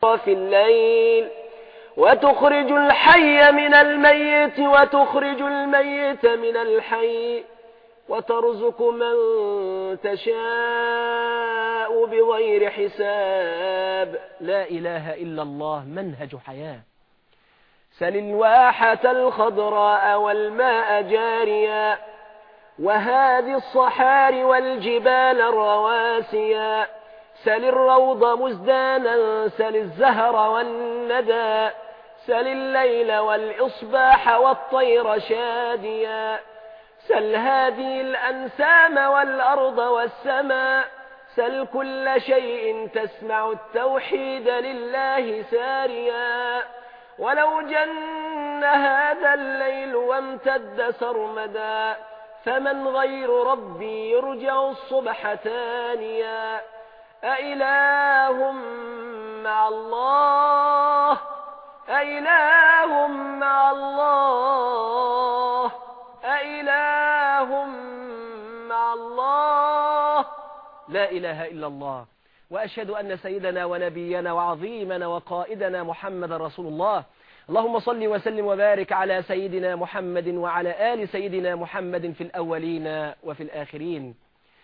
في الليل وتخرج الحي من الميت وتخرج الميت من الحي وترزق من تشاء بغير حساب لا إله إلا الله منهج حياة سل الواحة الخضراء والماء جاريا وهذه الصحار والجبال الرواسيا سل الروض مزدانا سل الزهر والندى سل الليل والإصباح والطير شاديا سل هذه الأنسام والأرض والسماء سل كل شيء تسمع التوحيد لله ساريا ولو جن هذا الليل وامتد سرمدا فمن غير ربي يرجع الصبح ثانيا أإله مع الله أإله مع الله أإله مع الله لا إله إلا الله وأشهد أن سيدنا ونبينا وعظيمنا وقائدنا محمد رسول الله اللهم صل وسلم وبارك على سيدنا محمد وعلى آل سيدنا محمد في الأولين وفي الآخرين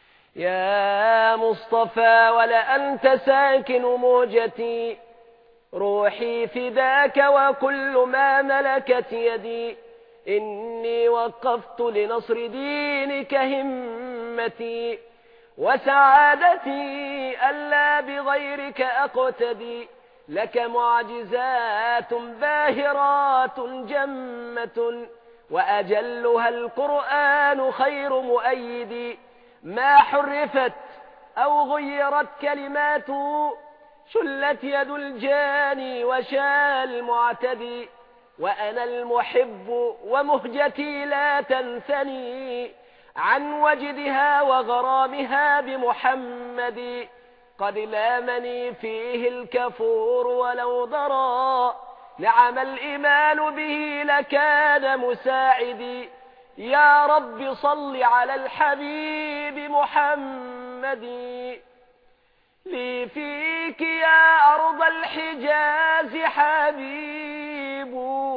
يا مصطفى ولأنت ساكن موجتي روحي فداك وكل ما ملكت يدي إني وقفت لنصر دينك همتي وسعادتي ألا بغيرك أقتدي لك معجزات باهرات جمة وأجلها القرآن خير مؤيد ما حرفت أو غيرت كلماته شلت يد الجاني وشال المعتدي وأنا المحب ومهجتي لا تنثني عن وجدها وغرامها بمحمد قد لامني فيه الكفور ولو ضرى نعم الإيمان به لكان مساعدي يا رب صل على الحبيب محمد لي فيك يا أرض الحجاز حبيب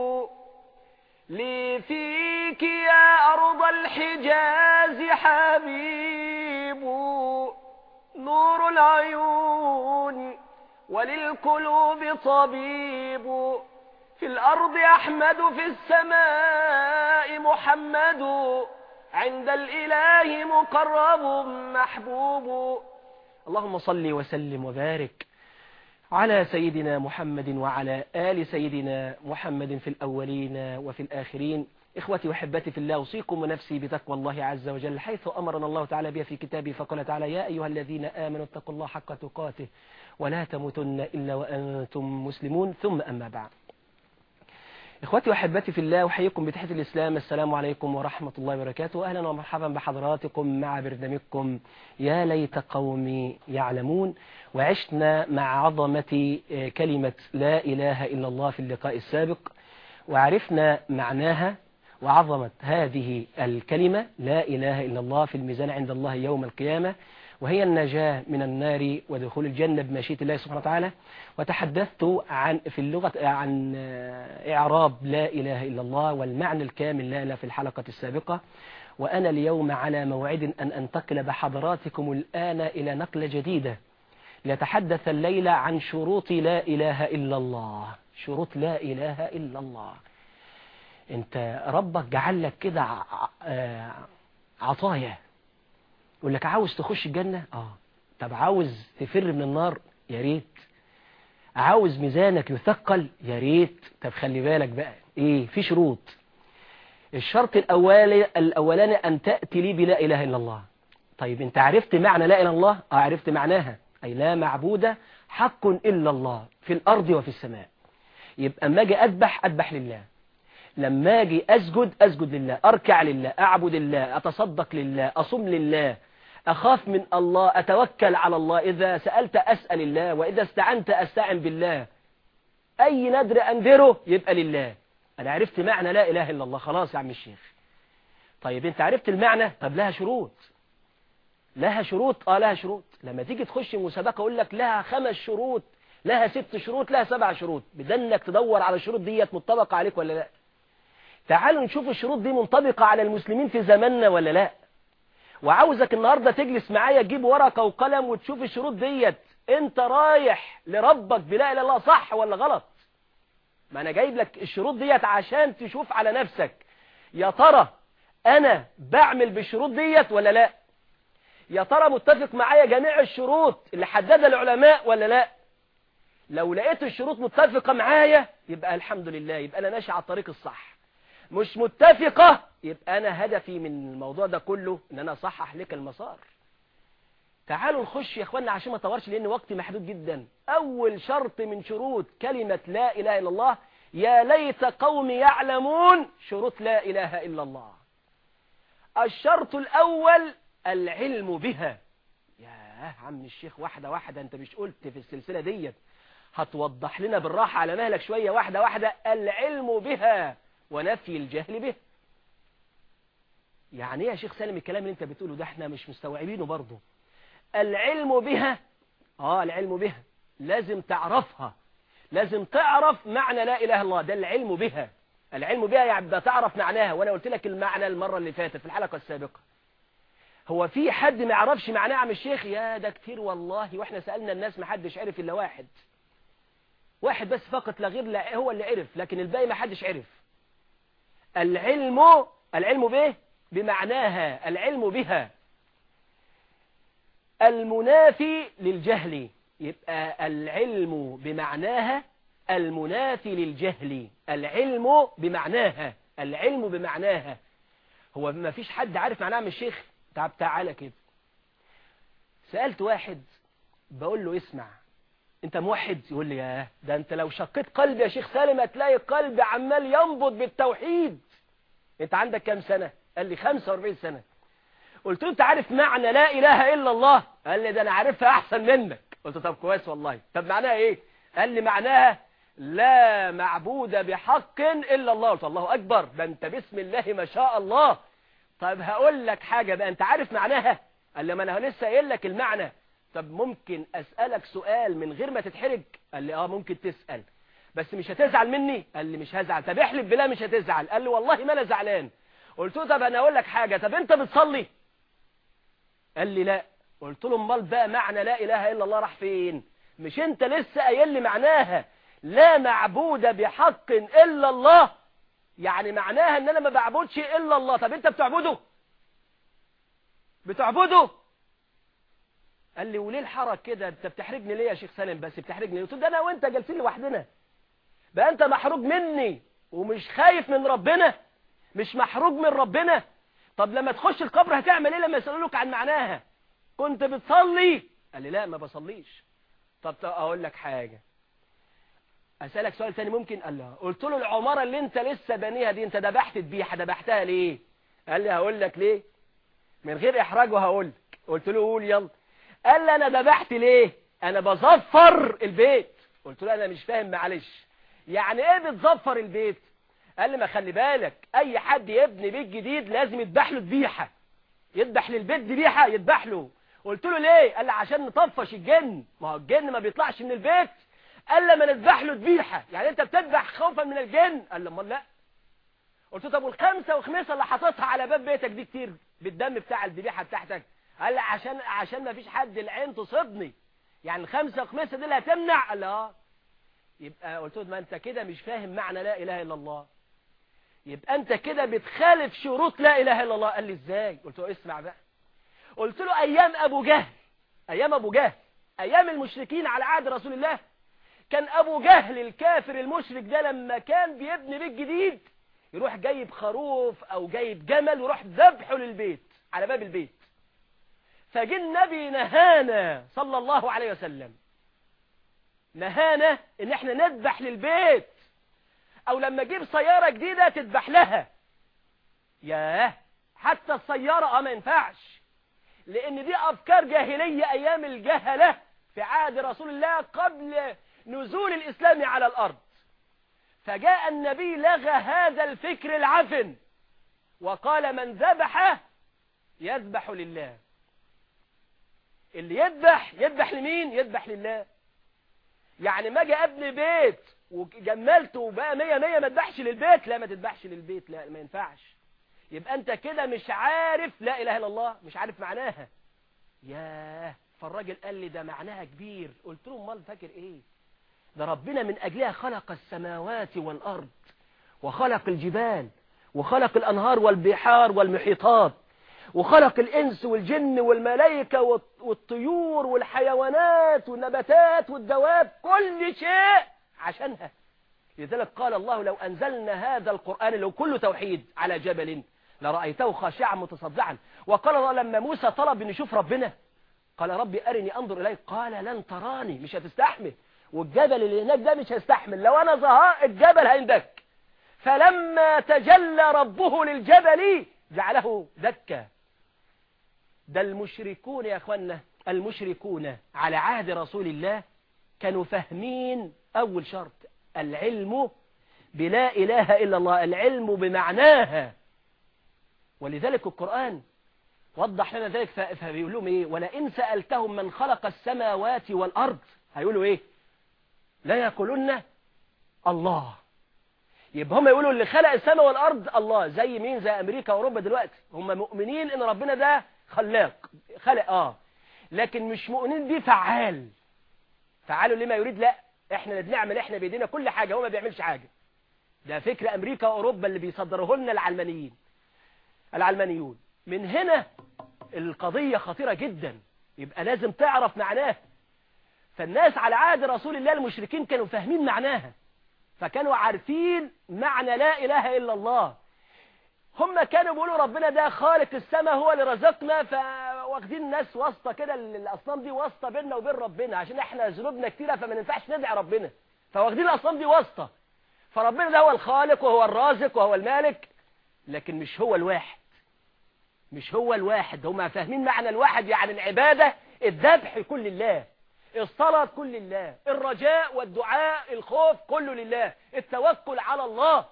لي فيك يا أرض الحجاز حبيب نور العيون وللقلوب طبيب في الأرض أحمد في السماء محمد عند الإله مقرب محبوب اللهم صل وسلم وبارك على سيدنا محمد وعلى آل سيدنا محمد في الأولين وفي الآخرين إخوتي وحبتي في الله أوصيكم ونفسي بتقوى الله عز وجل حيث أمرنا الله تعالى بها في كتابه فقال تعالى يا أيها الذين آمنوا اتقوا الله حق تقاته ولا تموتن إلا وأنتم مسلمون ثم أما بعد إخوتي وحبتي في الله أحييكم بتحية الإسلام السلام عليكم ورحمة الله وبركاته أهلا ومرحبا بحضراتكم مع برنامجكم يا ليت قومي يعلمون وعشنا مع عظمة كلمة لا إله إلا الله في اللقاء السابق وعرفنا معناها وعظمة هذه الكلمة لا إله إلا الله في الميزان عند الله يوم القيامة وهي النجاة من النار ودخول الجنة بمشيئة الله سبحانه وتعالى وتحدثت عن في اللغة عن إعراب لا إله إلا الله والمعنى الكامل لا إله في الحلقة السابقة وأنا اليوم على موعد أن أنتقل بحضراتكم الآن إلى نقلة جديدة ليتحدث الليلة عن شروط لا إله إلا الله شروط لا إله إلا الله انت ربك جعل لك كده عطايا يقول لك عاوز تخش الجنة اه طب عاوز تفر من النار يا ريت عاوز ميزانك يثقل يا ريت طب خلي بالك بقى ايه في شروط الشرط الاولي الاولاني ان تاتي لي بلا اله الا الله طيب انت عرفت معنى لا اله الا الله اه عرفت معناها اي لا معبود حق الا الله في الارض وفي السماء يبقى اما اجي اذبح اذبح لله لما اجي اسجد اسجد لله اركع لله اعبد الله اتصدق لله اصوم لله أخاف من الله أتوكل على الله إذا سألت أسأل الله وإذا استعنت أستعن بالله أي ندر أندره يبقى لله أنا عرفت معنى لا إله إلا الله خلاص يا عم الشيخ طيب أنت عرفت المعنى طب لها شروط لها شروط آه لها شروط لما تيجي تخش مسابقة أقول لك لها خمس شروط لها ست شروط لها سبع شروط بدنك تدور على الشروط ديت مطبقة عليك ولا لا تعالوا نشوف الشروط دي منطبقة على المسلمين في زماننا ولا لا وعاوزك النهاردة تجلس معايا تجيب ورقة وقلم وتشوف الشروط ديت انت رايح لربك بلا اله الا الله صح ولا غلط ما انا جايب لك الشروط ديت عشان تشوف على نفسك يا ترى انا بعمل بالشروط ديت ولا لا يا ترى متفق معايا جميع الشروط اللي حددها العلماء ولا لا لو لقيت الشروط متفقة معايا يبقى الحمد لله يبقى انا ماشي على الطريق الصح مش متفقة يبقى انا هدفي من الموضوع ده كله ان انا اصحح لك المسار تعالوا نخش يا اخوانا عشان ما اطورش لان وقتي محدود جدا اول شرط من شروط كلمة لا اله الا الله يا ليت قوم يعلمون شروط لا اله الا الله الشرط الاول العلم بها يا عم الشيخ واحدة واحدة انت مش قلت في السلسلة ديت هتوضح لنا بالراحة على مهلك شوية واحدة واحدة العلم بها ونفي الجهل به يعني ايه يا شيخ سالم الكلام اللي انت بتقوله ده احنا مش مستوعبينه برضه العلم بها اه العلم بها لازم تعرفها لازم تعرف معنى لا اله الا الله ده العلم بها العلم بها يعني تعرف معناها وانا قلت لك المعنى المرة اللي فاتت في الحلقة السابقة هو في حد ما يعرفش معناه عم الشيخ يا ده كتير والله واحنا سألنا الناس ما حدش عرف الا واحد واحد بس فقط لا غير لا هو اللي عرف لكن الباقي ما حدش عرف العلم العلم به بمعناها العلم بها المنافي للجهل يبقى العلم بمعناها المنافي للجهل العلم بمعناها العلم بمعناها هو ما فيش حد عارف معناها من الشيخ تعب تعالى كده سألت واحد بقول له اسمع انت موحد يقول لي ياه ده انت لو شقيت قلبي يا شيخ سالم هتلاقي قلبي عمال ينبض بالتوحيد انت عندك كام سنة قال لي 45 سنة قلت له انت عارف معنى لا اله الا الله قال لي ده انا عارفها احسن منك قلت له طب كويس والله طب معناها ايه قال لي معناها لا معبود بحق الا الله قلت الله اكبر ده انت بسم الله ما شاء الله طب هقول لك حاجة بقى انت عارف معناها قال لي ما انا لسه قايل لك المعنى طب ممكن اسألك سؤال من غير ما تتحرج قال لي اه ممكن تسأل بس مش هتزعل مني قال لي مش هزعل طب احلف بالله مش هتزعل قال لي والله ما انا زعلان قلت له طب انا اقول لك حاجة طب انت بتصلي قال لي لا قلت له امال بقى معنى لا اله الا الله راح فين مش انت لسه قايل لي معناها لا معبود بحق الا الله يعني معناها ان انا ما بعبدش الا الله طب انت بتعبده بتعبده قال لي وليه الحرج كده انت بتحرجني ليه يا شيخ سالم بس بتحرجني قلت له ده انا وانت جالسين لوحدنا بقى انت محروج مني ومش خايف من ربنا مش محروج من ربنا طب لما تخش القبر هتعمل ايه لما يسألوك عن معناها كنت بتصلي قال لي لا ما بصليش طب اقول لك حاجة اسألك سؤال تاني ممكن قال له قلت له العمارة اللي انت لسه بانيها دي انت دبحت تبيحة دبحتها ليه قال لي هقول لك ليه من غير احراج وهقول لك قلت له قول يلا قال لي انا دبحت ليه انا بظفر البيت قلت له انا مش فاهم معلش يعني ايه بتظفر البيت قال لي ما خلي بالك اي حد يبني بيت جديد لازم يذبح له ذبيحه يذبح للبيت ذبيحه يذبح له قلت له ليه قال لي عشان نطفش الجن ما هو الجن ما بيطلعش من البيت قال لي ما نذبح له ذبيحه يعني انت بتذبح خوفا من الجن قال لي امال لا قلت له طب والخمسه وخميسه اللي حاططها على باب بيتك دي كتير بالدم بتاع الذبيحه بتاعتك قال لي عشان عشان ما فيش حد العين تصيبني يعني الخمسه وخميسه دي اللي هتمنع قال لي اه يبقى قلت له ما انت كده مش فاهم معنى لا اله الا الله يبقى انت كده بتخالف شروط لا اله الا الله قال لي ازاي قلت له اسمع بقى قلت له ايام ابو جهل ايام ابو جهل ايام المشركين على عهد رسول الله كان ابو جهل الكافر المشرك ده لما كان بيبني بيت جديد يروح جايب خروف او جايب جمل ويروح ذبحه للبيت على باب البيت فجي النبي نهانا صلى الله عليه وسلم نهانا ان احنا نذبح للبيت او لما اجيب سيارة جديدة تذبح لها ياه حتى السيارة اه ما ينفعش لان دي افكار جاهلية ايام الجهلة في عهد رسول الله قبل نزول الاسلام على الارض فجاء النبي لغى هذا الفكر العفن وقال من ذبح يذبح لله اللي يذبح يذبح لمين يذبح لله يعني ما اجي ابني بيت وجملته وبقى مية مية ما تذبحش للبيت لا ما تذبحش للبيت لا ما ينفعش يبقى انت كده مش عارف لا اله الا الله مش عارف معناها ياه فالراجل قال لي ده معناها كبير قلت له امال فاكر ايه ده ربنا من اجلها خلق السماوات والارض وخلق الجبال وخلق الانهار والبحار والمحيطات وخلق الإنس والجن والملائكة والطيور والحيوانات والنباتات والدواب كل شيء عشانها لذلك قال الله لو أنزلنا هذا القرآن لو كله توحيد على جبل لرأيته خاشعا متصدعا وقال الله لما موسى طلب أن يشوف ربنا قال ربي أرني أنظر إليك قال لن تراني مش هتستحمل والجبل اللي هناك ده مش هيستحمل لو أنا ظهاء الجبل هيندك فلما تجلى ربه للجبل جعله دكا ده المشركون يا أخوانا المشركون على عهد رسول الله كانوا فاهمين أول شرط العلم بلا إله إلا الله العلم بمعناها ولذلك القرآن وضح لنا ذلك فبيقول لهم إيه ولئن سألتهم من خلق السماوات والأرض هيقولوا إيه لا يقولون الله يبقى هم يقولوا اللي خلق السماء والأرض الله زي مين زي أمريكا وأوروبا دلوقتي هم مؤمنين إن ربنا ده خلاق خلق آه لكن مش مؤمنين بيه فعال فعاله لما يريد لا احنا اللي بنعمل احنا بايدينا كل حاجة هو ما بيعملش حاجة ده فكر امريكا واوروبا اللي بيصدره لنا العلمانيين العلمانيون من هنا القضية خطيرة جدا يبقى لازم تعرف معناها فالناس على عهد رسول الله المشركين كانوا فاهمين معناها فكانوا عارفين معنى لا إله إلا الله هم كانوا بيقولوا ربنا ده خالق السماء هو اللي رزقنا فواخدين الناس واسطة كده الأصنام دي واسطة بيننا وبين ربنا عشان احنا ذنوبنا كتيرة فما ينفعش ندعي ربنا فواخدين الأصنام دي واسطة فربنا ده هو الخالق وهو الرازق وهو المالك لكن مش هو الواحد مش هو الواحد هم فاهمين معنى الواحد يعني العبادة الذبح كل الله الصلاة كل الله الرجاء والدعاء الخوف كله لله التوكل على الله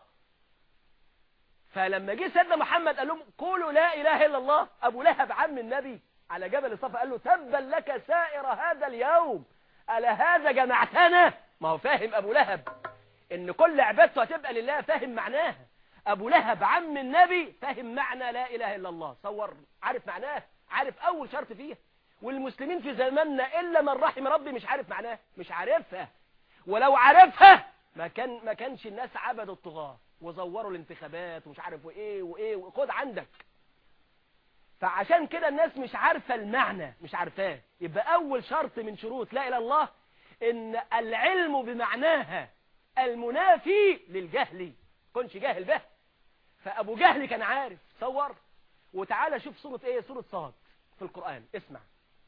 فلما جه سيدنا محمد قال لهم قولوا لا إله إلا الله أبو لهب عم النبي على جبل الصفا قال له تبا لك سائر هذا اليوم ألا هذا جمعتنا ما هو فاهم أبو لهب إن كل عبادته هتبقى لله فاهم معناها أبو لهب عم النبي فاهم معنى لا إله إلا الله صور عارف معناه عارف أول شرط فيها والمسلمين في زماننا إلا من رحم ربي مش عارف معناه مش عارفها ولو عارفها ما كان ما كانش الناس عبدوا الطغاة وزوروا الانتخابات ومش عارف وايه وايه وخد عندك فعشان كده الناس مش عارفة المعنى مش عارفاه يبقى أول شرط من شروط لا إله إلا الله إن العلم بمعناها المنافي للجهل كنش جاهل به فأبو جهل كان عارف صور وتعالى شوف سورة إيه سورة صاد في القرآن اسمع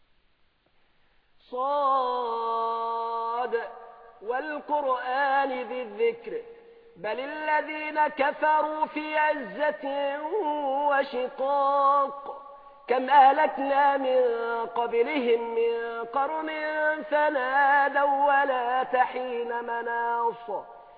صاد والقرآن ذي الذكر بل الذين كفروا في عزة وشقاق كم أهلكنا من قبلهم من قرن فنادوا ولا تحين مناص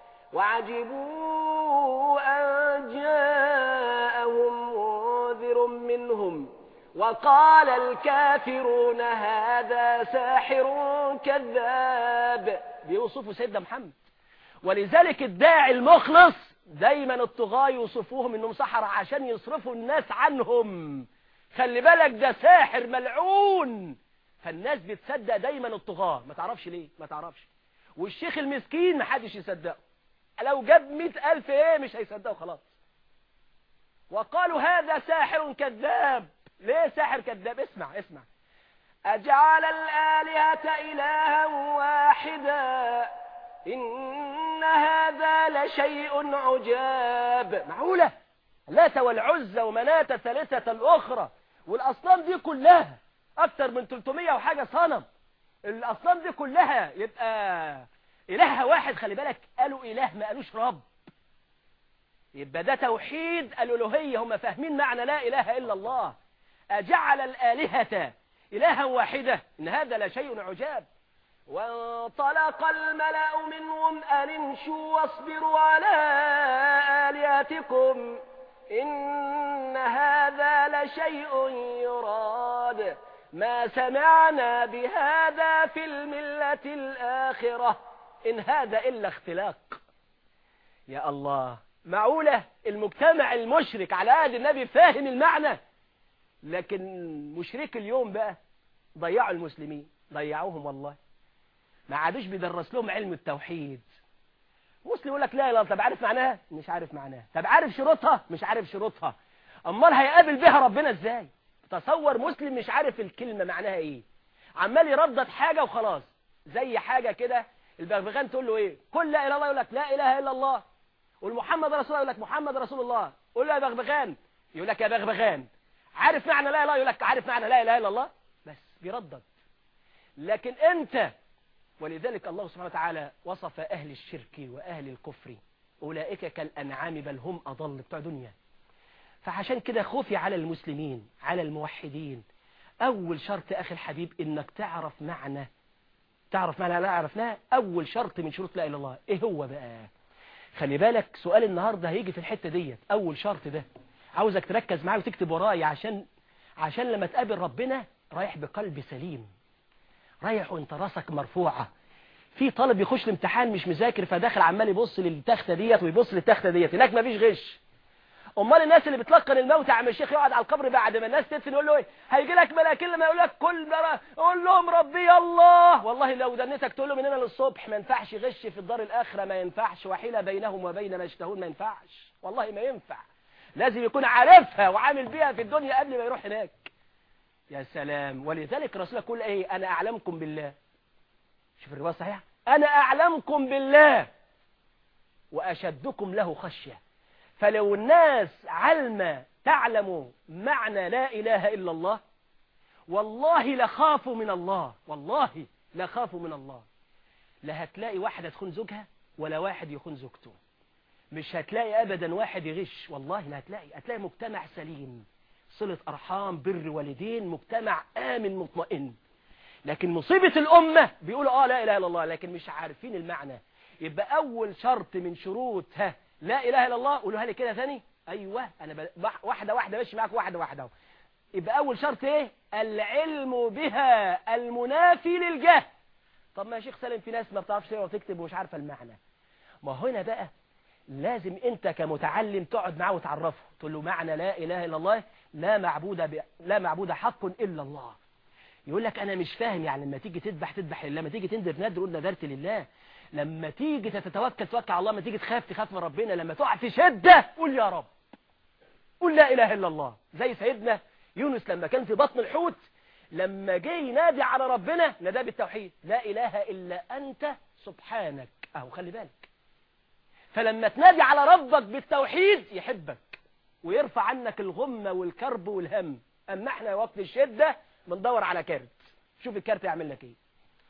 وعجبوا أن جاءهم منذر منهم وقال الكافرون هذا ساحر كذاب بيوصفوا سيدنا محمد ولذلك الداعي المخلص دايما الطغاة يوصفوهم انهم سحرة عشان يصرفوا الناس عنهم خلي بالك ده ساحر ملعون فالناس بتصدق دايما الطغاة ما تعرفش ليه ما تعرفش والشيخ المسكين ما حدش يصدقه لو جاب مئة ألف ايه مش هيصدقه خلاص وقالوا هذا ساحر كذاب ليه ساحر كذاب اسمع اسمع أجعل الآلهة إلها واحدا إن هذا لشيء عجاب معقولة لات والعزة ومناة الثالثة الأخرى والأصنام دي كلها أكثر من 300 وحاجة صنم الأصنام دي كلها يبقى إلهها واحد خلي بالك قالوا إله ما قالوش رب يبقى ده توحيد الألوهية هم فاهمين معنى لا إله إلا الله أجعل الآلهة إلها واحدة إن هذا لشيء عجاب وانطلق الملأ منهم أن امشوا واصبروا على آلهتكم إن هذا لشيء يراد ما سمعنا بهذا في الملة الآخرة إن هذا إلا اختلاق يا الله معقولة المجتمع المشرك على عهد النبي فاهم المعنى لكن مشرك اليوم بقى ضيعوا المسلمين ضيعوهم والله ما عادوش بيدرس لهم علم التوحيد مسلم يقول لك لا لا طب عارف معناها مش عارف معناها طب عارف شروطها مش عارف شروطها امال هيقابل بها ربنا ازاي تصور مسلم مش عارف الكلمة معناها ايه عمال يردد حاجة وخلاص زي حاجة كده البغبغان تقول له ايه كل لا اله الا الله يقول لك لا اله الا الله والمحمد رسول الله يقول لك محمد رسول الله قول له يا بغبغان يقول لك يا بغبغان عارف معنى لا اله يقول لك عارف معنى لا اله الا الله بس بيردد لكن انت ولذلك الله سبحانه وتعالى وصف اهل الشرك واهل الكفر اولئك كالانعام بل هم اضل بتوع دنيا فعشان كده خوفي على المسلمين على الموحدين اول شرط اخي الحبيب انك تعرف معنى تعرف معنى لا عرفناه اول شرط من شروط لا اله الا الله ايه هو بقى خلي بالك سؤال النهاردة هيجي في الحتة ديت أول شرط ده عاوزك تركز معايا وتكتب ورايا عشان عشان لما تقابل ربنا رايح بقلب سليم رايح وانت راسك مرفوعة في طالب يخش الامتحان مش مذاكر فداخل عمال يبص للتختة ديت ويبص للتختة ديت هناك مفيش غش امال الناس اللي بتلقن الموت يا عم الشيخ يقعد على القبر بعد ما الناس تدفن يقول له ايه هيجي لك ملاكين لما يقول لك كل مرة قول لهم ربي الله والله لو دنيتك تقول له من هنا للصبح ما ينفعش غش في الدار الاخره ما ينفعش وحيله بينهم وبين ما يشتهون ما ينفعش والله ما ينفع لازم يكون عارفها وعامل بيها في الدنيا قبل ما يروح هناك يا سلام ولذلك الرسول يقول ايه انا اعلمكم بالله شوف الروايه صحيح انا اعلمكم بالله واشدكم له خشيه فلو الناس علم تعلم معنى لا إله إلا الله والله لخافوا من الله والله لخافوا من الله لا هتلاقي واحدة تخون زوجها ولا واحد يخون زوجته مش هتلاقي أبدا واحد يغش والله لا هتلاقي هتلاقي مجتمع سليم صلة أرحام بر والدين مجتمع آمن مطمئن لكن مصيبة الأمة بيقولوا آه لا إله إلا الله لكن مش عارفين المعنى يبقى أول شرط من شروطها لا إله إلا الله قولوها لي كده ثاني أيوة أنا ب... واحدة واحدة ماشي معاك واحدة واحدة يبقى أول شرط إيه العلم بها المنافي للجهل طب ما يا شيخ سالم في ناس ما بتعرفش تقرا وتكتب ومش عارفة المعنى ما هنا بقى لازم أنت كمتعلم تقعد معاه وتعرفه تقول له معنى لا إله إلا الله لا معبود ب... لا معبود حق إلا الله يقول لك أنا مش فاهم يعني لما تيجي تذبح تذبح لله لما تيجي تندر ندر قول نذرت لله لما تيجي تتوكل توكل على الله لما تيجي تخاف تخاف من ربنا لما تقع في شدة قول يا رب قول لا إله إلا الله زي سيدنا يونس لما كان في بطن الحوت لما جه ينادي على ربنا نادى بالتوحيد لا إله إلا أنت سبحانك أهو خلي بالك فلما تنادي على ربك بالتوحيد يحبك ويرفع عنك الغمة والكرب والهم أما احنا وقت الشدة بندور على كارت شوف الكارت يعمل لك ايه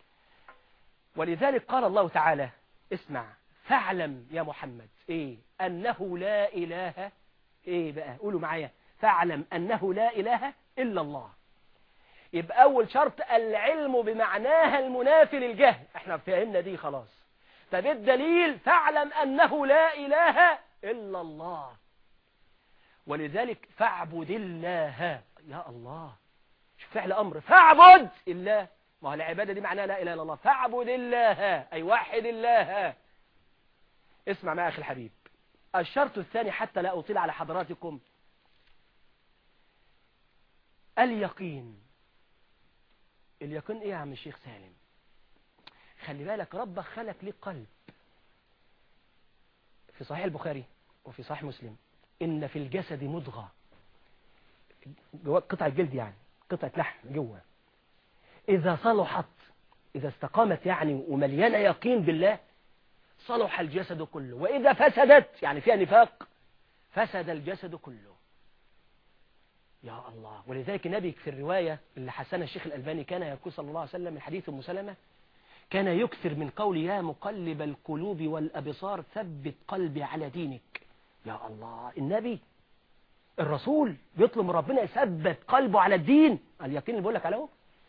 ولذلك قال الله تعالى اسمع فاعلم يا محمد ايه انه لا اله ايه بقى قولوا معايا فاعلم انه لا اله الا الله يبقى اول شرط العلم بمعناها المنافي للجهل احنا فهمنا دي خلاص طب الدليل فاعلم انه لا اله الا الله ولذلك فاعبد الله يا الله شوف فعل امر فاعبد الله ما هو العبادة دي معناها لا إله إلا الله فاعبد الله أي وحد الله اسمع معي أخي الحبيب الشرط الثاني حتى لا أطيل على حضراتكم اليقين اليقين إيه يا عم الشيخ سالم خلي بالك ربك خلق لك قلب في صحيح البخاري وفي صحيح مسلم إن في الجسد مضغة جوا قطعة جلد يعني قطعة لحم جوه إذا صلحت إذا استقامت يعني ومليانة يقين بالله صلح الجسد كله وإذا فسدت يعني فيها نفاق فسد الجسد كله يا الله ولذلك النبي في الرواية اللي حسنها الشيخ الألباني كان يقول صلى الله عليه وسلم من حديث أم سلمة كان يكثر من قول يا مقلب القلوب والأبصار ثبت قلبي على دينك يا الله النبي الرسول بيطلب من ربنا يثبت قلبه على الدين اليقين اللي بقول لك عليه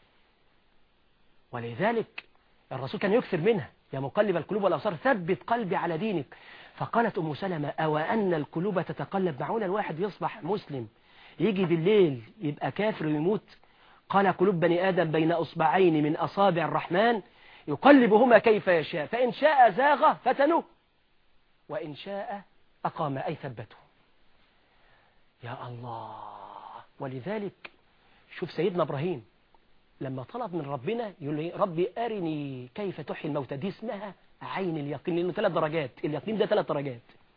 ولذلك الرسول كان يكثر منها يا مقلب القلوب والأبصار ثبت قلبي على دينك فقالت أم سلمة أو أن القلوب تتقلب معون الواحد يصبح مسلم يجي بالليل يبقى كافر ويموت قال قلوب بني آدم بين أصبعين من أصابع الرحمن يقلبهما كيف يشاء فإن شاء زاغ فتنه وإن شاء أقام أي ثبته يا الله ولذلك شوف سيدنا إبراهيم لما طلب من ربنا يقول له ربي أرني كيف تحيي الموتى دي اسمها عين اليقين لأنه ثلاث درجات اليقين ده ثلاث درجات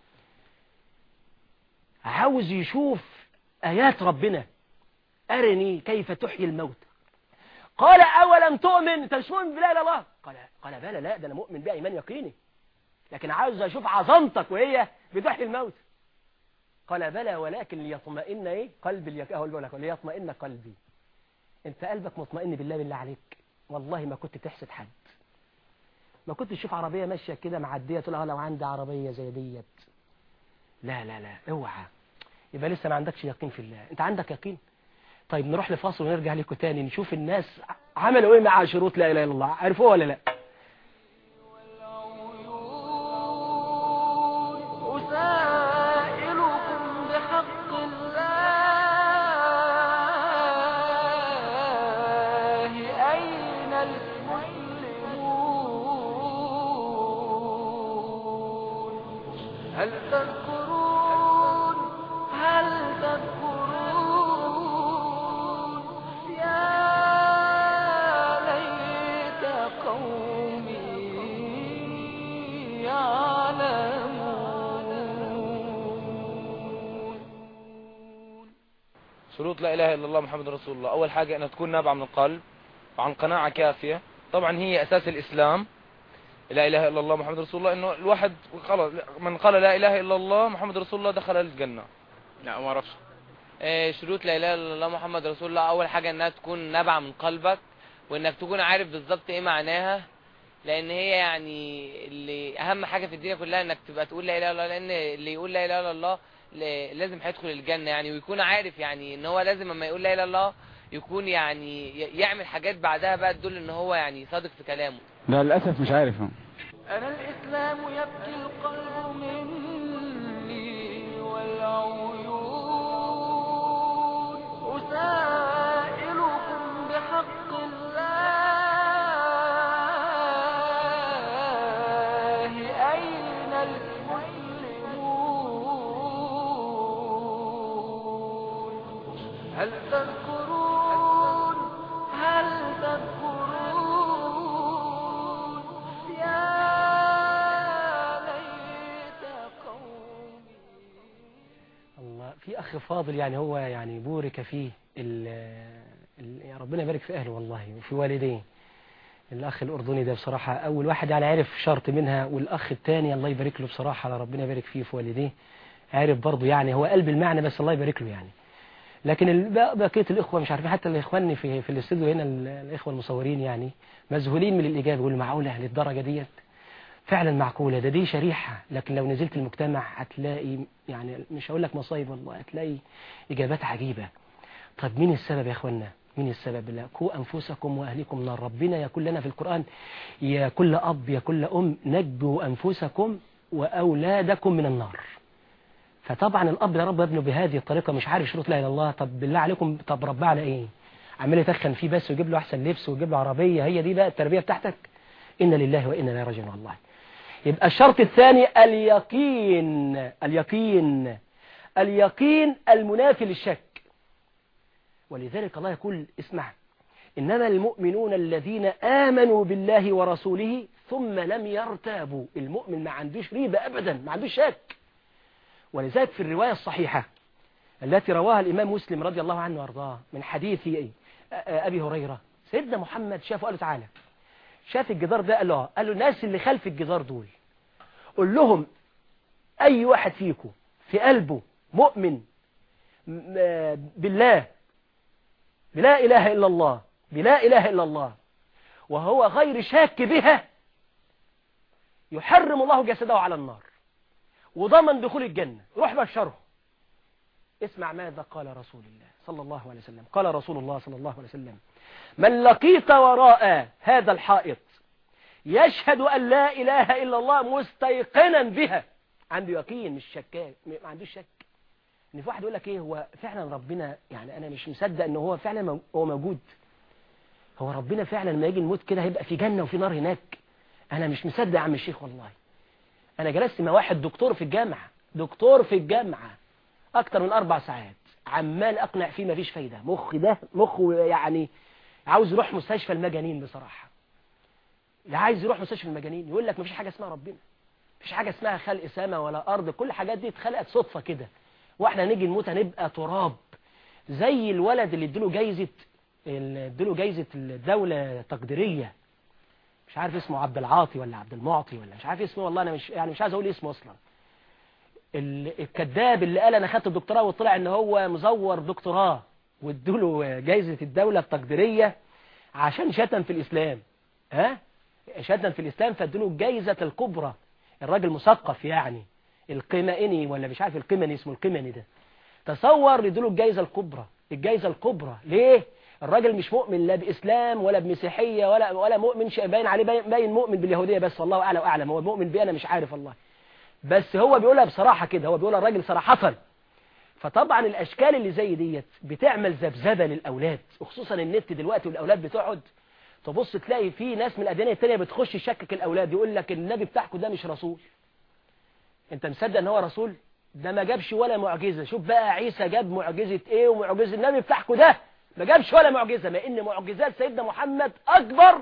عاوز يشوف آيات ربنا أرني كيف تحيي الموت قال أولم تؤمن أنت مش مؤمن بلا إله الله قال قال بلى لا ده أنا مؤمن بها إيمان يقيني لكن عاوز أشوف عظمتك وهي بتحيي الموت قال بلى ولكن ليطمئن إيه قلبي اليق... أقول لك ليطمئن قلبي أنت قلبك مطمئن بالله بالله عليك والله ما كنت تحسد حد ما كنت تشوف عربية ماشية كده معدية تقول اه لو عندي عربية زي ديت لا لا لا اوعى يبقى لسه ما عندكش يقين في الله انت عندك يقين طيب نروح لفاصل ونرجع لكم تاني نشوف الناس عملوا ايه مع شروط لا اله الا الله عرفوها ولا لا أسائلكم بحق الله أين المسلمون هل تذكرون هل تذكرون يا ليت قومي يعلمون شروط لا إله إلا الله محمد رسول الله أول حاجة أنها تكون نابعة من القلب وعن قناعة كافية طبعا هي أساس الإسلام لا إله إلا الله محمد رسول الله إنه الواحد خلاص من قال لا إله إلا الله محمد رسول الله دخل الجنة لا ما اعرفش آه، شروط لا اله الا الله محمد رسول الله اول حاجه انها تكون نابعه من قلبك وانك تكون عارف بالظبط ايه معناها لان هي يعني اللي اهم حاجه في الدنيا كلها انك تبقى تقول لا اله الا الله لان اللي يقول لا اله الا الله ل- لازم هيدخل الجنه يعني ويكون عارف يعني ان هو لازم لما يقول لا اله الا الله يكون يعني ي- يعمل حاجات بعدها بقى تدل ان هو يعني صادق في كلامه لا للاسف مش عارف أنا الإسلام يبكي القلب مني والعيون أسائلكم بحق الله أين المسلمون هل تذكرون هل تذكرون يا ليت قومي الله في أخ فاضل يعني هو يعني بورك فيه ال ال يا ربنا يبارك في أهله والله وفي والديه الأخ الأردني ده بصراحة أول واحد يعني عرف شرط منها والأخ الثاني الله يبارك له بصراحة على ربنا يبارك فيه في والديه عارف برضه يعني هو قلب المعنى بس الله يبارك له يعني لكن الب- بقية الإخوة مش عارفين حتى الإخواني في في الاستوديو هنا ال- الإخوة المصورين يعني مذهولين من الإجابة يقولوا معقولة للدرجة ديت فعلا معقولة ده دي شريحة لكن لو نزلت المجتمع هتلاقي يعني مش هقول لك مصايب والله هتلاقي إجابات عجيبة طب مين السبب يا إخوانا مين السبب لا قوا أنفسكم وأهلكم نار ربنا يقول لنا في القرآن يا كل أب يا كل أم نجوا أنفسكم وأولادكم من النار فطبعا الأب يربى ابنه بهذه الطريقة مش عارف شروط لا إله إلا الله طب بالله عليكم طب رباه على إيه عمال يتخن فيه بس ويجيب له أحسن لبس ويجيب له عربية هي دي بقى التربية بتاعتك إن لله وإنا إليه راجعون والله يبقى الشرط الثاني اليقين اليقين اليقين المنافي للشك ولذلك الله يقول اسمع إنما المؤمنون الذين آمنوا بالله ورسوله ثم لم يرتابوا المؤمن ما عندوش ريبة أبدا ما عندوش شك ولذلك في الرواية الصحيحة التي رواها الإمام مسلم رضي الله عنه وارضاه من حديث إيه؟ أ- أ- أبي هريرة سيدنا محمد شافه قال له تعالى شاف الجدار ده قال له آه. قال له الناس اللي خلف الجدار دول قول لهم أي واحد فيكم في قلبه مؤمن م- بالله بلا إله إلا الله بلا إله إلا الله وهو غير شاك بها يحرم الله جسده على النار وضمن دخول الجنة روح بشره اسمع ماذا قال رسول الله صلى الله عليه وسلم قال رسول الله صلى الله عليه وسلم من لقيت وراء هذا الحائط يشهد أن لا إله إلا الله مستيقنا بها عنده يقين مش شكاك ما عندوش شك ان في واحد يقول لك ايه هو فعلا ربنا يعني انا مش مصدق ان هو فعلا مو- هو موجود هو ربنا فعلا لما يجي الموت كده هيبقى في جنة وفي نار هناك انا مش مصدق يا عم الشيخ والله انا جلست مع واحد دكتور في الجامعة دكتور في الجامعة اكتر من اربع ساعات عمال اقنع فيه مفيش فايدة مخ ده مخ يعني عاوز يروح مستشفى المجانين بصراحة لا عايز يروح مستشفى المجانين يقول لك مفيش حاجة اسمها ربنا مفيش حاجة اسمها خلق سماء ولا أرض كل الحاجات دي اتخلقت صدفة كده واحنا نيجي نموت هنبقى تراب زي الولد اللي اديله جايزة اللي اديله جايزة الدولة تقديرية مش عارف اسمه عبد العاطي ولا عبد المعطي ولا مش عارف اسمه والله انا مش يعني مش عايز اقول اسمه اصلا ال- الكذاب اللي قال انا خدت الدكتوراه وطلع ان هو مزور دكتوراه وادوله جايزة الدولة التقديرية عشان شتم في الاسلام ها شتم في الاسلام فادوله الجايزة الكبرى الراجل مثقف يعني القمائني ولا مش عارف القمني اسمه القمني ده تصور يدوله الجايزة الكبرى الجايزة الكبرى ليه الراجل مش مؤمن لا بإسلام ولا بمسيحية ولا ولا مؤمن شيء باين عليه باين, باين مؤمن باليهودية بس والله أعلى وأعلم هو مؤمن بيه أنا مش عارف والله بس هو بيقولها بصراحة كده هو بيقولها الراجل صراحة فطبعا الأشكال اللي زي ديت بتعمل ذبذبة للأولاد وخصوصا النت دلوقتي والأولاد بتقعد تبص تلاقي في ناس من الأديان التانية بتخش يشكك الأولاد يقول لك النبي بتاعكم ده مش رسول انت مصدق ان هو رسول ده ما جابش ولا معجزة شوف بقى عيسى جاب معجزة ايه ومعجزة النبي بتاعكم ده ما جابش ولا معجزة ما ان معجزات سيدنا محمد اكبر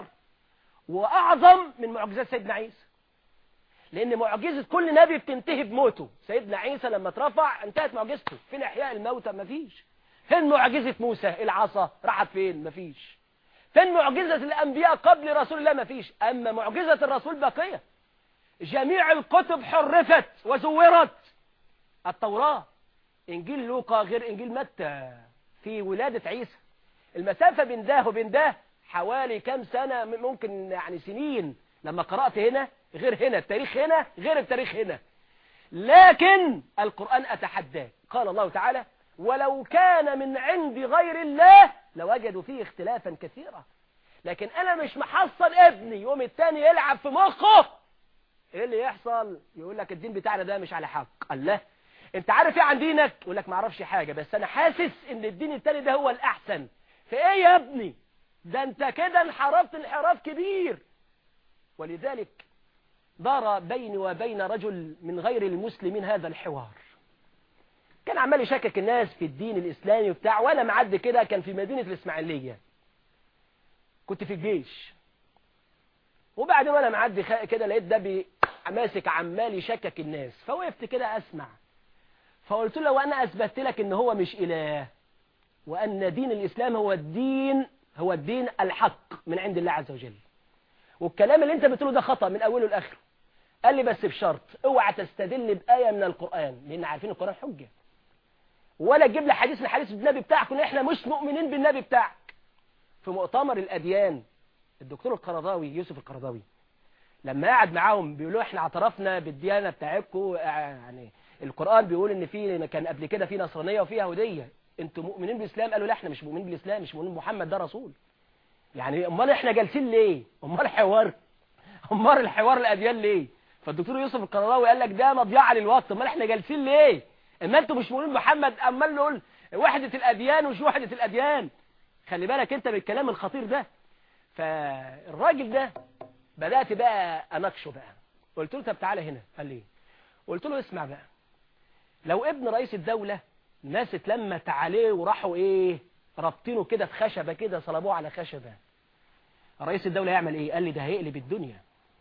واعظم من معجزات سيدنا عيسى لان معجزة كل نبي بتنتهي بموته سيدنا عيسى لما اترفع انتهت معجزته فين احياء الموتى ما فيش فين معجزة موسى العصا راحت فين ما فيش فين معجزة الانبياء قبل رسول الله ما فيش اما معجزة الرسول باقية جميع الكتب حرفت وزورت التوراة إنجيل لوقا غير إنجيل متى في ولادة عيسى المسافة بين ده وبين ده حوالي كم سنة ممكن يعني سنين لما قرأت هنا غير هنا التاريخ هنا غير التاريخ هنا لكن القرآن أتحداه قال الله تعالى ولو كان من عند غير الله لوجدوا فيه اختلافا كثيرا لكن أنا مش محصل ابني يوم التاني يلعب في مخه ايه اللي يحصل يقول لك الدين بتاعنا ده مش على حق الله انت عارف ايه عن دينك يقول لك ما اعرفش حاجة بس انا حاسس ان الدين التاني ده هو الاحسن في ايه يا ابني ده انت كده انحرفت انحراف كبير ولذلك دار بيني وبين رجل من غير المسلمين هذا الحوار كان عمال يشكك الناس في الدين الاسلامي وبتاع وانا معدي كده كان في مدينة الاسماعيلية كنت في الجيش وبعدين وانا معدي خ- كده لقيت ده بي- ماسك عمال يشكك الناس فوقفت كده اسمع فقلت له وانا اثبتت لك ان هو مش اله وان دين الاسلام هو الدين هو الدين الحق من عند الله عز وجل والكلام اللي انت بتقوله ده خطأ من اوله لاخره قال لي بس بشرط اوعى تستدل بآية من القرآن لان عارفين القرآن حجة ولا تجيب لي حديث من حديث النبي بتاعك ان احنا مش مؤمنين بالنبي بتاعك في مؤتمر الاديان الدكتور القرضاوي يوسف القرضاوي لما قعد معاهم بيقولوا احنا اعترفنا بالديانة بتاعتكم يعني القرآن بيقول ان في كان قبل كده في نصرانية وفي يهودية انتوا مؤمنين بالاسلام قالوا لا احنا مش مؤمنين بالاسلام مش مؤمنين محمد ده رسول يعني امال احنا جالسين ليه امال حوار امال الحوار الاديان ليه فالدكتور يوسف القرضاوي قال لك ده مضيعه للوقت امال احنا جالسين ليه اما انتوا مش مؤمنين محمد امال نقول وحدة الاديان ومش وحدة الاديان خلي بالك انت بالكلام الخطير ده فالراجل ده بدأت بقى اناقشه بقى قلت له طب تعالى هنا قال لي قلت له اسمع بقى لو ابن رئيس الدولة ناس اتلمت عليه وراحوا ايه رابطينه كده في خشبة كده صلبوه على خشبة رئيس الدولة يعمل ايه قال لي ده هيقلب الدنيا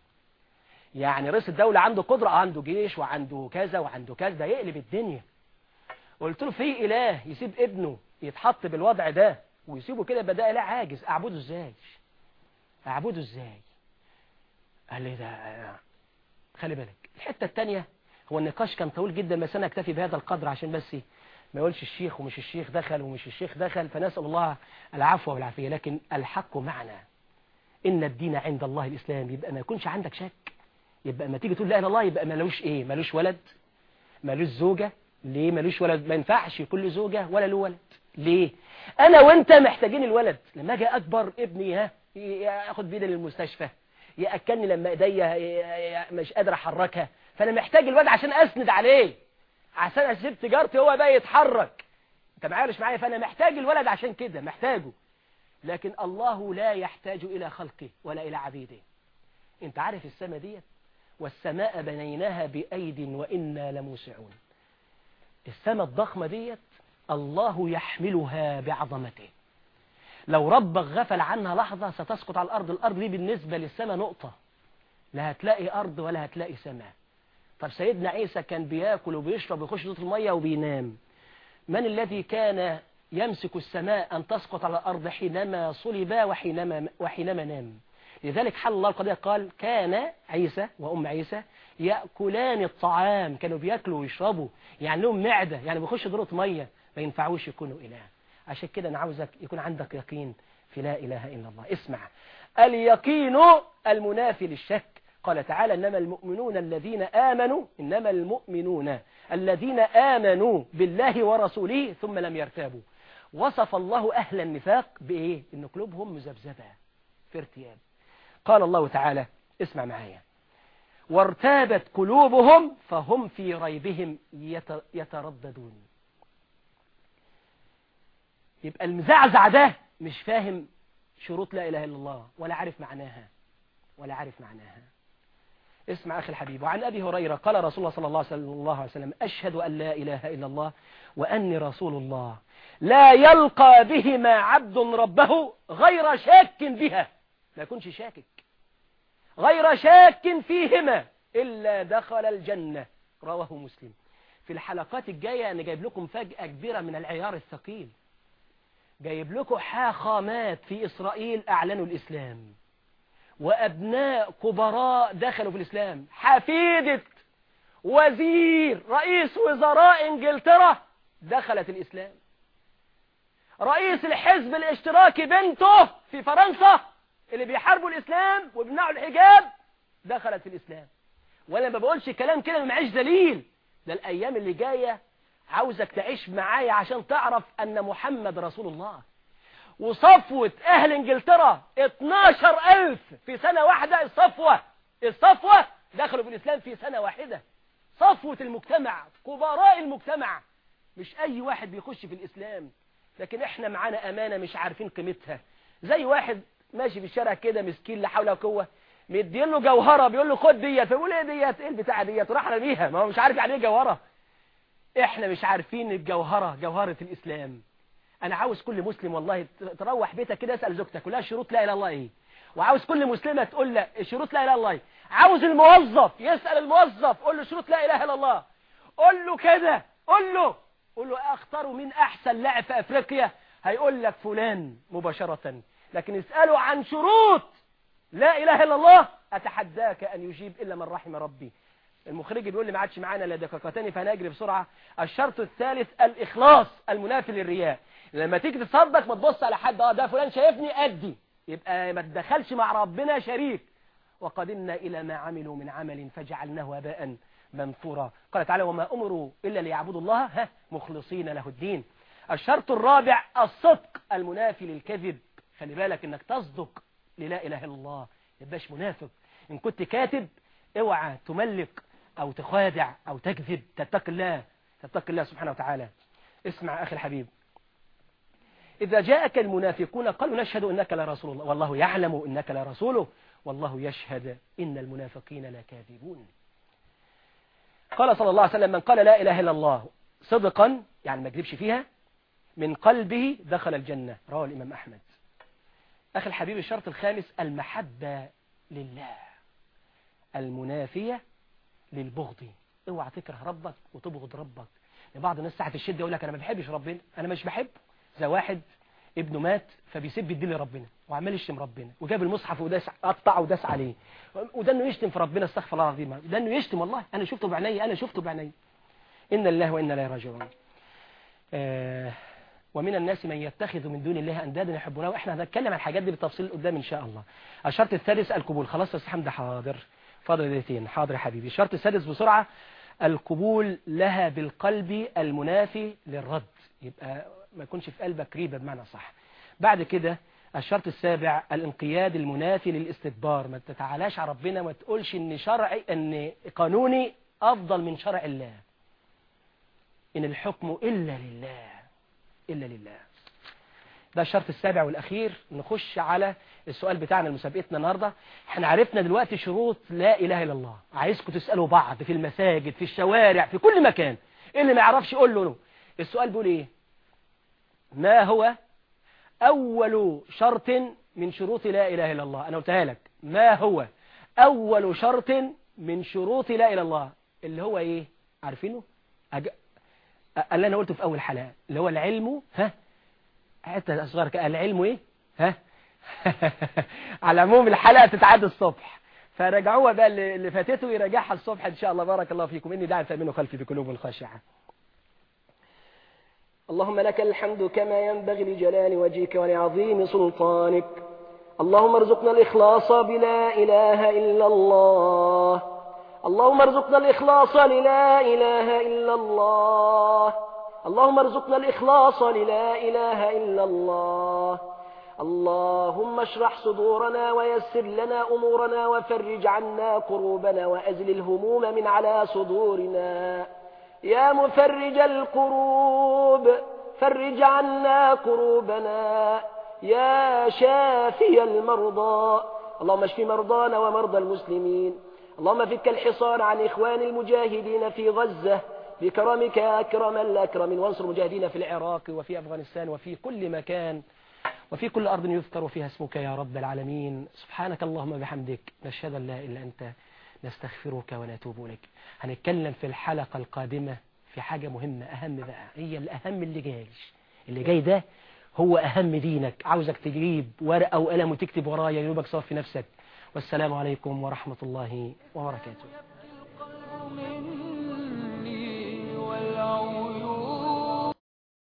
يعني رئيس الدولة عنده قدرة عنده جيش وعنده كذا وعنده كذا ده يقلب الدنيا قلت له في اله يسيب ابنه يتحط بالوضع ده ويسيبه كده بدأ لا عاجز اعبده ازاي اعبده ازاي قال لي ده خلي بالك الحتة التانية هو النقاش كان طويل جدا بس انا اكتفي بهذا القدر عشان بس ما يقولش الشيخ ومش الشيخ دخل ومش الشيخ دخل فنسأل الله العفو والعافية لكن الحق معنا إن الدين عند الله الإسلام يبقى ما يكونش عندك شك يبقى ما تيجي تقول لا إله الله يبقى ملوش إيه ملوش ولد ملوش زوجة ليه ملوش ولد ما ينفعش يكون له زوجة ولا له ولد ليه أنا وأنت محتاجين الولد لما أجي أكبر ابني ها ياخد بيدي للمستشفى يأكلني لما ايديا مش قادر احركها فانا محتاج الواد عشان اسند عليه عشان اسيب تجارتي هو بقى يتحرك انت معايا مش معايا فانا محتاج الولد عشان كده محتاجه لكن الله لا يحتاج إلى خلقه ولا إلى عبيده انت عارف السماء ديت والسماء بنيناها بأيد وإنا لموسعون السماء الضخمة ديت الله يحملها بعظمته لو ربك غفل عنها لحظة ستسقط على الأرض الأرض دي بالنسبة للسماء نقطة لا هتلاقي أرض ولا هتلاقي سماء طب سيدنا عيسى كان بياكل وبيشرب ويخش دوت المية وبينام من الذي كان يمسك السماء أن تسقط على الأرض حينما صلب وحينما, وحينما نام لذلك حل الله القضية قال كان عيسى وأم عيسى يأكلان الطعام كانوا بياكلوا ويشربوا يعني لهم معدة يعني بيخشوا دورة مية ما ينفعوش يكونوا إله عشان كده أنا عاوزك يكون عندك يقين في لا إله إلا الله اسمع اليقين المنافي للشك قال تعالى إنما المؤمنون الذين آمنوا إنما المؤمنون الذين آمنوا بالله ورسوله ثم لم يرتابوا وصف الله أهل النفاق بإيه إن قلوبهم مذبذبة في ارتياب قال الله تعالى اسمع معايا وارتابت قلوبهم فهم في ريبهم يترددون يبقى المزعزع ده مش فاهم شروط لا إله إلا الله ولا عارف معناها ولا عارف معناها اسمع أخي الحبيب وعن أبي هريرة قال رسول الله صلى الله عليه وسلم أشهد أن لا إله إلا الله وأني رسول الله لا يلقى بهما عبد ربه غير شاك بها ما يكونش شاكك غير شاك فيهما إلا دخل الجنة رواه مسلم في الحلقات الجاية أنا جايب لكم فجأة كبيرة من العيار الثقيل جايب لكم حاخامات في إسرائيل أعلنوا الإسلام وأبناء كبراء دخلوا في الإسلام حفيدة وزير رئيس وزراء إنجلترا دخلت الإسلام رئيس الحزب الاشتراكي بنته في فرنسا اللي بيحاربوا الإسلام وبيمنعوا الحجاب دخلت في الإسلام وأنا ما بقولش كلام كده ما معيش دليل ده الأيام اللي جاية عاوزك تعيش معايا عشان تعرف أن محمد رسول الله وصفوة أهل إنجلترا 12 ألف في سنة واحدة الصفوة الصفوة دخلوا في الإسلام في سنة واحدة صفوة المجتمع كبراء المجتمع مش أي واحد بيخش في الإسلام لكن إحنا معانا أمانة مش عارفين قيمتها زي واحد ماشي في الشارع كده مسكين لا حول ولا قوة مدين له جوهرة بيقول له خد ديت فيقول ايه ديت ايه البتاعه ديت وراح رميها ما هو مش عارف يعني ايه جوهرة احنا مش عارفين الجوهرة جوهرة الإسلام انا عاوز كل مسلم والله تروح بيتك كده اسال زوجتك كلها شروط لا اله الا الله ايه وعاوز كل مسلمه تقول له شروط لا اله الا الله ايه عاوز الموظف يسال الموظف قول له شروط لا اله الا الله قول له كده قول له قول له اختاروا مين احسن لاعب في افريقيا هيقول لك فلان مباشره لكن اساله عن شروط لا اله الا الله اتحداك ان يجيب الا من رحم ربي المخرج بيقول لي ما عادش معانا الا دقيقتين فهنجري بسرعه الشرط الثالث الاخلاص المنافي للرياء لما تيجي تصدق ما تبص على حد اه ده فلان شايفني ادي يبقى ما تدخلش مع ربنا شريك وقدمنا الى ما عملوا من عمل فجعلناه هباء منثورا قال تعالى وما امروا الا ليعبدوا الله ها مخلصين له الدين الشرط الرابع الصدق المنافي للكذب خلي بالك انك تصدق للا اله الا الله يبقاش منافق ان كنت كاتب اوعى تملك او تخادع او تكذب تتقي الله تتقي الله سبحانه وتعالى اسمع اخي الحبيب إذا جاءك المنافقون قالوا نشهد إنك لرسول الله والله يعلم إنك لرسوله والله يشهد إن المنافقين لكاذبون قال صلى الله عليه وسلم من قال لا إله إلا الله صدقا يعني ما كذبش فيها من قلبه دخل الجنة رواه الإمام أحمد أخي الحبيب الشرط الخامس المحبة لله المنافية للبغض اوعى تكره ربك وتبغض ربك بعض الناس ساعة الشدة يقول لك أنا ما بحبش ربنا أنا مش بحبه زي واحد ابنه مات فبيسب الدين لربنا وعمال يشتم ربنا وجاب المصحف وداس قطع وداس عليه وده انه يشتم في ربنا استغفر الله العظيم ده انه يشتم والله انا شفته بعيني انا شفته بعيني ان الله وانا اليه راجعون آه ومن الناس من يتخذ من دون الله اندادا يحبونه واحنا هنتكلم عن الحاجات دي بالتفصيل قدام ان شاء الله الشرط الثالث القبول خلاص يا استاذ حمد حاضر فاضل دقيقتين حاضر يا حبيبي الشرط السادس بسرعه القبول لها بالقلب المنافي للرد يبقى ما يكونش في قلبك ريبة بمعنى صح بعد كده الشرط السابع الانقياد المنافي للاستكبار ما تتعالاش على ربنا ما تقولش ان شرعي ان قانوني افضل من شرع الله ان الحكم الا لله الا لله ده الشرط السابع والأخير نخش على السؤال بتاعنا لمسابقتنا النهاردة احنا عرفنا دلوقتي شروط لا إله إلا الله عايزكم تسألوا بعض في المساجد في الشوارع في كل مكان اللي ما يعرفش يقول له السؤال بيقول ايه ما هو أول شرط من شروط لا إله إلا الله أنا قلتها لك ما هو أول شرط من شروط لا إله إلا الله اللي هو إيه عارفينه أج... اللي أنا قلته في أول حلقة اللي هو العلم ها حتى أصغر كده العلم إيه ها على عموم الحلقة تتعاد الصبح فرجعوها بقى اللي اللي فاتته يراجعها الصبح إن شاء الله بارك الله فيكم إني داعي فأمنوا خلفي بقلوب الخاشعة اللهم لك الحمد كما ينبغي لجلال وجهك ولعظيم سلطانك اللهم ارزقنا الإخلاص بلا إله إلا الله اللهم ارزقنا الإخلاص للا إله إلا الله اللهم ارزقنا الإخلاص للا إله إلا الله اللهم اشرح صدورنا ويسر لنا أمورنا وفرج عنا كروبنا وأزل الهموم من على صدورنا يا مفرج الكروب فرج عنا كروبنا يا شافي المرضى اللهم اشف مرضانا ومرضى المسلمين اللهم فك الحصار عن إخوان المجاهدين في غزة بكرمك يا أكرم الأكرم وانصر المجاهدين في العراق وفي أفغانستان وفي كل مكان وفي كل أرض يذكر فيها اسمك يا رب العالمين سبحانك اللهم بحمدك نشهد أن لا إله إلا أنت نستغفرك ونتوب إليك هنتكلم في الحلقة القادمة في حاجة مهمة أهم بقى هي الأهم اللي جاي اللي جاي ده هو أهم دينك عاوزك تجيب ورقة وقلم وتكتب ورايا ينوبك صف في نفسك والسلام عليكم ورحمة الله وبركاته